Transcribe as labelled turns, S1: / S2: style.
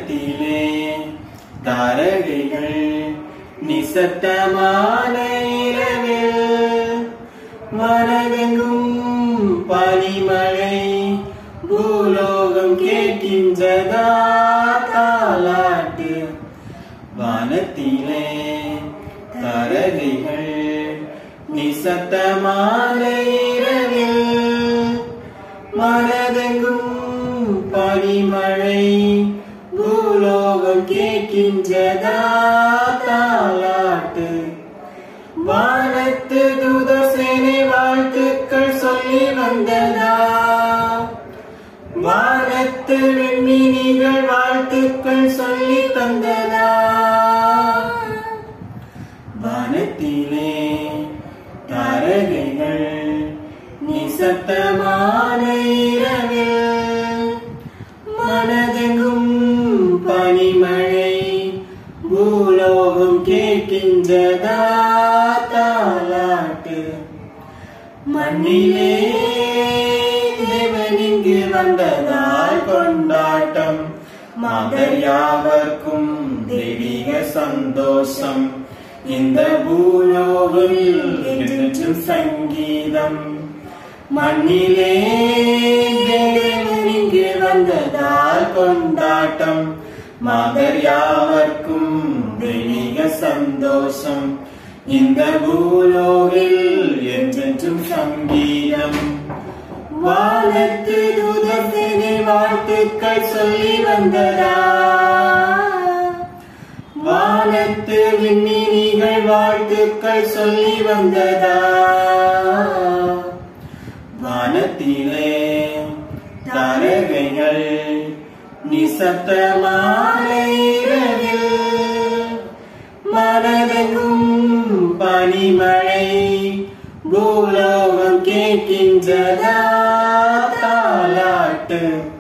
S1: வானத்திலே தாரகைகள் நிசத்தமான இரவில் மனதெங்கும் பனிமழை பூலோகம் கேட்கின்றதா தாலாட்டு வானத்திலே தாரகைகள் நிசத்தமான இரவில் மனதெங்கும் பனிமழை பூலோகம் கேட்கின்றதா தாலாட்டு வானத்து தூதசேனை வாழ்த்துக்கள் சொல்லி வந்ததா வானத்து வெண்மினிகள் வாழ்த்துக்கள் சொல்லி தந்ததா வானத்திலே தாரகைகள் நிசத்தமான இரவில் மனதெங்கும் பனிமழை பூலோகம் கேட்கின்றதா தாலாட்டு மண்ணிலே தேவன் இங்கு வந்ததால் கொண்டாட்டம் மகர் யாவர்க்கும் தெய்வீக சந்தோஷம் இந்த பூலோகில் என்றும் சங்கீதம் மண்ணிலே தேவன் இங்கு வந்ததால் கொண்டாட்டம் மகர் யாவர்க்கும் தெய்வீக சந்தோஷம் இந்த பூலோகில் என்றென்றும் சங்கீதம் வானத்து தூதத்தினை வாழ்த்துக்கள் சொல்லி வந்ததா வானத்து விண்மீனிகள் வாழ்த்துக்கள் சொல்லி வந்ததா வானத்திலே தாரகைகள் நிசப்தமான இரவில் மனதெங்கும் பனிமழை பூலோகம் கேட்கின்றதா தாலாட்டு